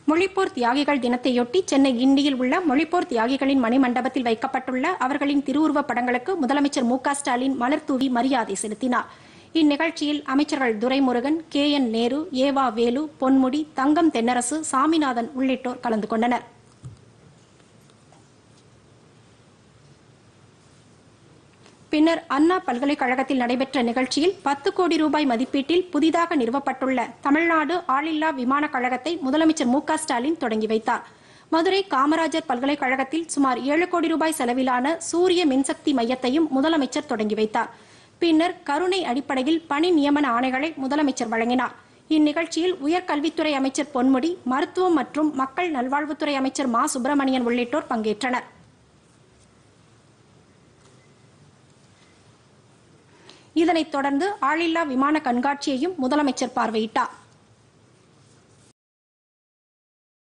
மொழிப்போர் தியாகிகள் தினத்தையொட்டி சென்னை கிண்டியில் உள்ள மொழிப்போர் தியாகிகளின் மணிமண்டபத்தில் வைக்கப்பட்டுள்ள அவர்களின் திருவுருவப் படங்களுக்கு முதலமைச்சர் மு க ஸ்டாலின் மலர் தூவி மரியாதை செலுத்தினார் இந்நிகழ்ச்சியில் அமைச்சர்கள் துரைமுருகன் கே என் நேரு ஏவா வேலு பொன்முடி தங்கம் தென்னரசு சாமிநாதன் உள்ளிட்டோர் கலந்து கொண்டனர் பின்னர் அண்ணா பல்கலைக்கழகத்தில் நடைபெற்ற நிகழ்ச்சியில் பத்து கோடி ரூபாய் மதிப்பீட்டில் புதிதாக நிறுவப்பட்டுள்ள தமிழ்நாடு ஆளில்லா விமானக் கழகத்தை முதலமைச்சர் மு க ஸ்டாலின் தொடங்கி வைத்தார் மதுரை காமராஜர் பல்கலைக்கழகத்தில் சுமார் ஏழு கோடி ரூபாய் செலவிலான சூரிய மின்சக்தி மையத்தையும் முதலமைச்சர் தொடங்கி வைத்தார் பின்னர் கருணை அடிப்படையில் பணி நியமன ஆணைகளை முதலமைச்சர் வழங்கினார் இந்நிகழ்ச்சியில் உயர்கல்வித்துறை அமைச்சர் பொன்முடி மருத்துவம் மற்றும் மக்கள் நல்வாழ்வுத்துறை அமைச்சர் மா சுப்பிரமணியன் உள்ளிட்டோர் பங்கேற்றனர் இதனைத் தொடர்ந்து ஆளில்லா விமான கண்காட்சியையும் முதலமைச்சர் பார்வையிட்டார்